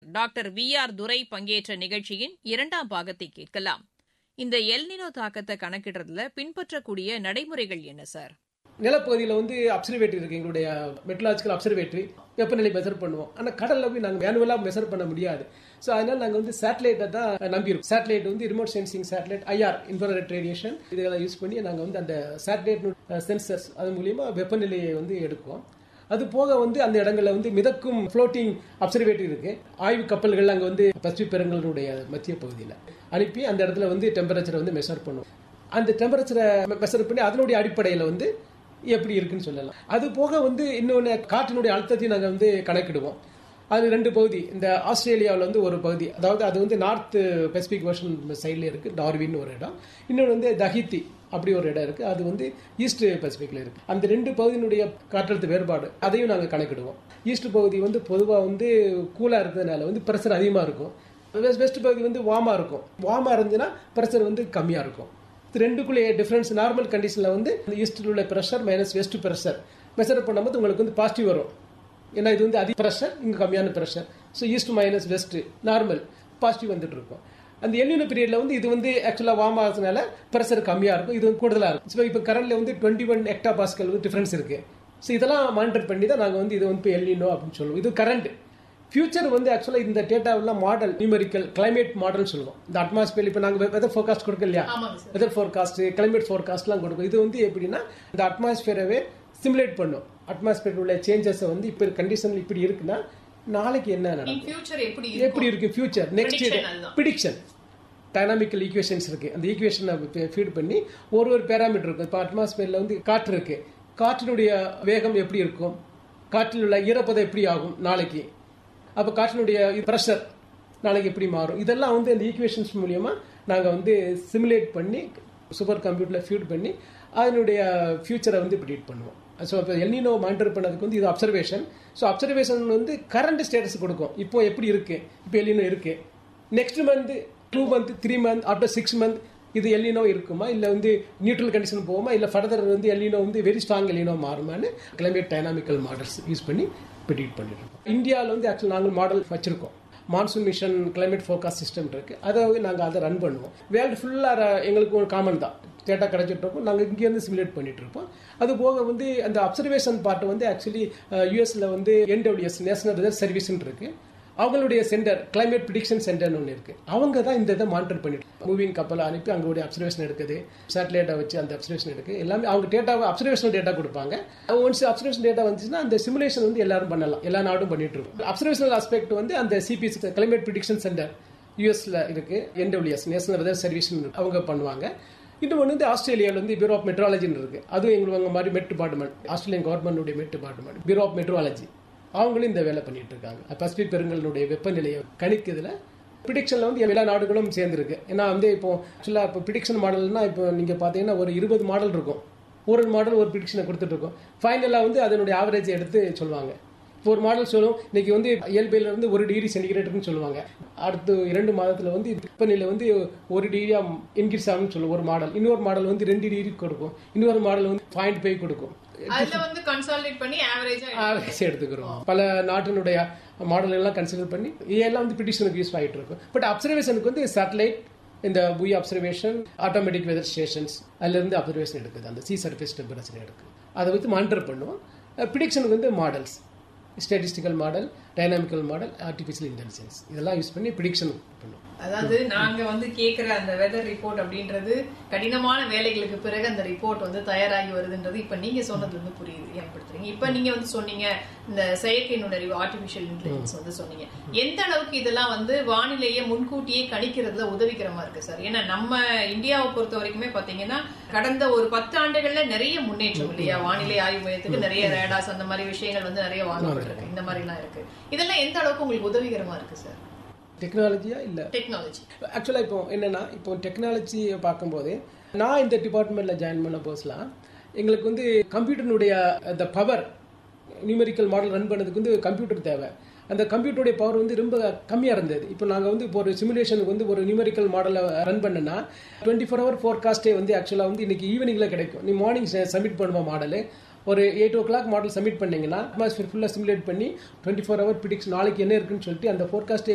doctor we are துரை பங்கேற்ற நிகழ்ச்சியின் இரண்டாம் பாகத்தை கேட்கலாம் இந்த எல்னினோ தாக்கத்தை கணக்கிடுறதுல பின்பற்றக்கூடிய நடைமுறைகள் என்ன சார் நிலப்பகுதியில் வந்து அப்சர்வேட்டரி இருக்கு எங்களுடைய மெட்ரலாஜிக்கல் அப்சர்வேட்டரி வெப்பநிலை மெஷர் பண்ணுவோம் ஆனால் கடலில் போய் நாங்கள் மேனுவலாக மெஷர் பண்ண முடியாது ஸோ அதனால நாங்கள் வந்து சேட்டலைட்டை தான் நம்பியிருக்கோம் சேட்டலைட் வந்து remote sensing satellite IR infrared radiation இதெல்லாம் யூஸ் பண்ணி நாங்கள் வந்து அந்த சேட்டலைட் சென்சர்ஸ் அது மூலியமா வெப்பநிலையை வந்து எடுக்குவோம் அது போக வந்து அந்த இடங்கள்ல வந்து மிதக்கும் ஃப்ளோட்டிங் அப்சர்வேட்டரி இருக்கு ஆய்வு கப்பல்கள் அங்கே வந்து பசிபிக் பெருங்கலுடைய மத்திய பகுதியில் அனுப்பி அந்த இடத்துல வந்து டெம்பரேச்சரை வந்து மெஷர் பண்ணுவோம் அந்த டெம்பரேச்சரை மெஷர் பண்ணி அதனுடைய அடிப்படையில் வந்து எப்படி இருக்குன்னு சொல்லலாம் அது போக வந்து இன்னொன்று காற்றினுடைய அழுத்தத்தையும் நாங்கள் வந்து கணக்கிடுவோம் அது ரெண்டு பகுதி இந்த ஆஸ்திரேலியாவில் வந்து ஒரு பகுதி அதாவது அது வந்து நார்த் பெசிபிக் வெர்ஷன் சைடில் இருக்கு டார்வின் ஒரு இடம் இன்னொன்று வந்து தஹித்தி அப்படி ஒரு இடம் இருக்கு அது வந்து ஈஸ்ட் பசிபிக்ல இருக்கு அந்த ரெண்டு பகுதியினுடைய காற்றழுத்த வேறுபாடு அதையும் நாங்கள் கணக்கிடுவோம் ஈஸ்ட் பகுதி வந்து பொதுவாக வந்து கூலாக இருக்கிறதுனால வந்து ப்ரெஷர் அதிகமாக இருக்கும் வெஸ்ட் வெஸ்ட் பகுதி வந்து வார்மாக இருக்கும் வார்மாக இருந்துச்சுன்னா ப்ரெஷர் வந்து கம்மியாக இருக்கும் இது ரெண்டுக்குள்ளே டிஃப்ரென்ஸ் நார்மல் கண்டிஷனில் வந்து ஈஸ்டில் உள்ள pressure minus west pressure measure பண்ணும்போது உங்களுக்கு வந்து பாசிட்டிவ் வரும் ஏன்னா இது வந்து அதிக ப்ரெஷர் இங்கே கம்மியான pressure so east minus west normal positive வந்துட்டு இருக்கும் அந்த எல்லின பீரியட்ல வந்து இது வந்து ஆக்சுவலாக வார்ம் ஆகிறதுனால ப்ரெஷர் கம்மியாக இருக்கும் இது வந்து கூடுதலாக இருக்கும் ஸோ இப்போ கரண்ட்ல வந்து டுவெண்ட்டி ஒன் எக்டா பாஸ்கல் வந்து டிஃப்ரென்ஸ் இருக்கு ஸோ இதெல்லாம் மானிட்டர் பண்ணி தான் நாங்கள் வந்து இது வந்து இப்போ எல்லினோ அப்படின்னு சொல்லுவோம் இது கரண்ட் ஃபியூச்சர் வந்து ஆக்சுவலாக இந்த டேட்டாவெல்லாம் மாடல் நியூமெரிக்கல் கிளைமேட் மாடல் சொல்லுவோம் இந்த அட்மாஸ்பியர் இப்போ நாங்கள் வெதர் ஃபோர்காஸ்ட் கொடுக்க இல்லையா வெதர் ஃபோர்காஸ்ட் கிளைமேட் ஃபோர்காஸ்ட்லாம் கொடுக்கும் இது வந்து எப்படின்னா இந்த அட்மாஸ்பியரவே சிமுலேட் பண்ணும் அட்மாஸ்பியர் உள்ள சேஞ்சஸை வந்து இப்போ கண்டிஷன் இப்படி இருக்குன்னா நாளைக்கு என்ன நடக்கும் எப்படி இருக்கு future next prediction dynamical equations இருக்கு அந்த ஈக்குவேஷனை ஃபீட் பண்ணி ஒரு ஒரு பேராமீட்டர் இருக்கும் இப்போ அட்மாஸ்பியர்ல வந்து காற்று இருக்கு காற்றினுடைய வேகம் எப்படி இருக்கும் காற்றில் உள்ள ஈரப்பதம் எப்படி ஆகும் நாளைக்கு அப்போ காற்றினுடைய ப்ரெஷர் நாளைக்கு எப்படி மாறும் இதெல்லாம் வந்து அந்த ஈக்குவேஷன்ஸ் மூலியமா நாங்கள் வந்து சிமுலேட் பண்ணி சூப்பர் கம்ப்யூட்டரில் ஃபீட் பண்ணி அதனுடைய ஃபியூச்சரை வந்து ப்ரிடிக்ட் பண்ணுவோம் ஸோ இப்போ எல்னினோ மானிட்டர் பண்ணதுக்கு வந்து இது அப்சர்வேஷன் ஸோ அப்சர்வேஷன் வந்து கரண்ட் ஸ்டேட்டஸ் கொடுக்கும் இப்போ எப்படி இருக்கு இப்போ எல்லினோ இருக்கு next month two month three month after six month இது எல்லினோ இருக்குமா இல்லை வந்து நியூட்ரல் கண்டிஷன் போகுமா இல்லை ஃபர்தர் வந்து எல்லினோ வந்து வெரி ஸ்ட்ராங் எல்லினோ மாறுமான்னு கிளைமேட் டைனாமிக்கல் மாடல்ஸ் யூஸ் பண்ணி ப்ரிடிக்ட் பண்ணிட்டு இருக்கோம் இந்தியாவில் வந்து ஆக்சுவல் நாங்கள் மாடல் வச்சிருக்கோம் monsoon mission climate forecast system இருக்கு அதை நாங்கள் அதை ரன் பண்ணுவோம் வேர்ல்டு ஃபுல்லாக எங்களுக்கு ஒரு காமன் தான் டேட்டா கிடைச்சிட்டு இருக்கோம் நாங்கள் இங்கேருந்து சிமுலேட் பண்ணிட்டு இருப்போம் அது போக வந்து அந்த அப்சர்வேஷன் பார்ட் வந்து ஆக்சுவலி யூஎஸ்ல வந்து என்டபிள்யூஎஸ் நேஷனல் ரிசர்ச் சர்வீஸ் இருக்கு அவங்களுடைய சென்டர் கிளைமேட் ப்ரிடிக்ஷன் சென்டர்னு ஒன்று இருக்கு அவங்க தான் இந்த இதை மானிட்டர் பண்ணிட்டு மூவிங் கப்பலை அனுப்பி அங்களுடைய அப்சர்வேஷன் எடுக்குது சேட்டலைட்டை வச்சு அந்த அப்சர்வேஷன் எடுக்கு எல்லாமே அவங்க டேட்டாவை அப்சர்வேஷன் டேட்டா கொடுப்பாங்க ஒன்ஸ் அப்சர்வேஷன் டேட்டா வந்துச்சுன்னா அந்த சிமுலேஷன் வந்து எல்லாரும் பண்ணலாம் எல்லா நாடும் பண்ணிட்டு இருக்கும் அப்சர்வேஷனல் ஆஸ்பெக்ட் வந்து அந்த சிபிஎஸ் கிளைமேட் ப்ரிடிக்ஷன் சென்டர் யூஎஸ்ல இருக்கு என்டபிள்யூஎஸ் நேஷனல் வெதர் சர்வீஸ் அவங்க பண்ணுவாங்க இன்னும் ஒன்று வந்து ஆஸ்திரேலியாவில் வந்து பியூரோ ஆஃப் மெட்ராலஜின்னு இருக்கு அதுவும் எங்களுக்கு மாதிரி மெட் டிபார்ட்மெண்ட் ஆஸ்திரேலியன் கவர்மெண்டுடைய மெட் டிபார்ட்மெண்ட் பியூரோ ஆஃப் மெட்ராலஜி அவங்களும் இந்த வேலை பண்ணிட்டு இருக்காங்க பசிபிக் பெருங்கலுடைய வெப்பநிலையை கணிக்கிறதுல ப்ரிடிக்ஷன்ல வந்து எல்லா நாடுகளும் சேர்ந்துருக்கு ஏன்னா வந்து இப்போ ஆக்சுவலா இப்போ ப்ரிடிக்ஷன் மாடல்னா இப்போ நீங்க பாத்தீங்கன்னா ஒரு இருபது மாடல் இருக்கும் ஒரு மாடல் ஒரு ப்ரிடிக்ஷனை கொடுத்துட்டு இருக்கும் ஃபைனலா வந்து அதனுடைய ஆவரேஜ் எடுத்து சொல்லுவாங்க இப்போ ஒரு மாடல் சொல்லும் இன்னைக்கு வந்து இயல்பையில இருந்து ஒரு டிகிரி சென்டிகிரேட்னு சொல்லுவாங்க அடுத்து இரண்டு மாதத்துல வந்து வெப்பநிலை வந்து ஒரு டிகிரியா இன்க்ரீஸ் ஆகும்னு சொல்லும் ஒரு மாடல் இன்னொரு மாடல் வந்து ரெண்டு டிகிரி கொடுக்கும் இன்னொரு மாடல் வந்து பாயிண்ட் ஃபைவ் கொடுக்கும் அதுல வந்து கன்சாலிடேட் பண்ணி ஆவரேஜா ஆவரேஜ் எடுத்துக்கிறோம் பல நாட்டினுடைய மாடல் எல்லாம் கன்சிடர் பண்ணி இதெல்லாம் வந்து ப்ரிடிஷனுக்கு யூஸ் ஆகிட்டு இருக்கும் பட் அப்சர்வேஷனுக்கு வந்து சேட்டலைட் இந்த buoy observation automatic weather stations அதுல இருந்து அப்சர்வேஷன் எடுக்குது அந்த சி சர்ஃபேஸ் டெம்பரேச்சர் எடுக்குது அதை வந்து மானிட்டர் பண்ணுவோம் ப்ரிடிக்ஷனுக்கு வந்து models statistical model dynamical model artificial intelligence இதெல்லாம் யூஸ் பண்ணி ப்ரிடிக்ஷன் பண்ணுவோம் அதாவது நாங்க வந்து கேக்குற அந்த வெதர் ரிப்போர்ட் அப்படின்றது கடினமான வேலைகளுக்கு பிறகு அந்த ரிப்போர்ட் வந்து தயாராகி வருதுன்றது இப்ப நீங்க சொன்னது வந்து புரியுது ஏற்படுத்துறீங்க இப்ப நீங்க வந்து சொன்னீங்க இந்த செயற்கை நுண்ணறிவு ஆர்டிபிஷியல் இன்டெலிஜென்ஸ் வந்து சொன்னீங்க எந்த அளவுக்கு இதெல்லாம் வந்து வானிலையை முன்கூட்டியே கணிக்கிறதுல உதவிகரமா இருக்கு சார் ஏன்னா நம்ம இந்தியாவை பொறுத்த வரைக்குமே பாத்தீங்கன்னா கடந்த ஒரு பத்து ஆண்டுகள்ல நிறைய முன்னேற்றம் இல்லையா வானிலை ஆய்வு மையத்துக்கு நிறைய ரேடாஸ் அந்த மாதிரி விஷயங்கள் வந்து நிறைய வாங்கப்பட்டிருக்கு இந்த மாதிரி எல்லாம் இருக்கு இதெல்லாம் எந்த அளவுக்கு உங்களுக்கு உதவிகரமா இருக்கு சார் டெக்னாலஜியா இல்ல டெக்னாலஜி ஆக்சுவலா இப்போ என்னன்னா இப்போ டெக்னாலஜியை பார்க்கும்போது நான் இந்த டிபார்ட்மெண்ட்ல ஜாயின் பண்ண போஸ்லாம் எங்களுக்கு வந்து கம்ப்யூட்டருடைய அந்த பவர் நியூமெரிக்கல் மாடல் ரன் பண்ணதுக்கு வந்து கம்ப்யூட்டர் தேவை அந்த கம்ப்யூட்டருடைய பவர் வந்து ரொம்ப கம்மியாக இருந்தது இப்போ நாங்கள் வந்து இப்போ ஒரு சிமுலேஷனுக்கு வந்து ஒரு நியூமெரிக்கல் மாடலை ரன் பண்ணனா டுவெண்ட்டி ஃபோர் ஹவர் ஃபோர்காஸ்டே வந்து ஆக்சுவலாக வந்து இன்னைக்கு ஈவினிங்கில் கிடைக்கும் நீ மார்னிங் சப்மிட் பண்ணுவோம் மாடலு ஒரு eight o'clock model submit பண்ணீங்கன்னா அட்மாஸ்பியர் ஃபுல்லாக சிமுலேட் பண்ணி டுவெண்ட்டி ஃபோர் ஹவர் ப்ரிடிக்ஸ் நாளைக்கு என்ன இருக்குன்னு சொல்லிட்டு அந்த ஃபோர்காஸ்ட்டே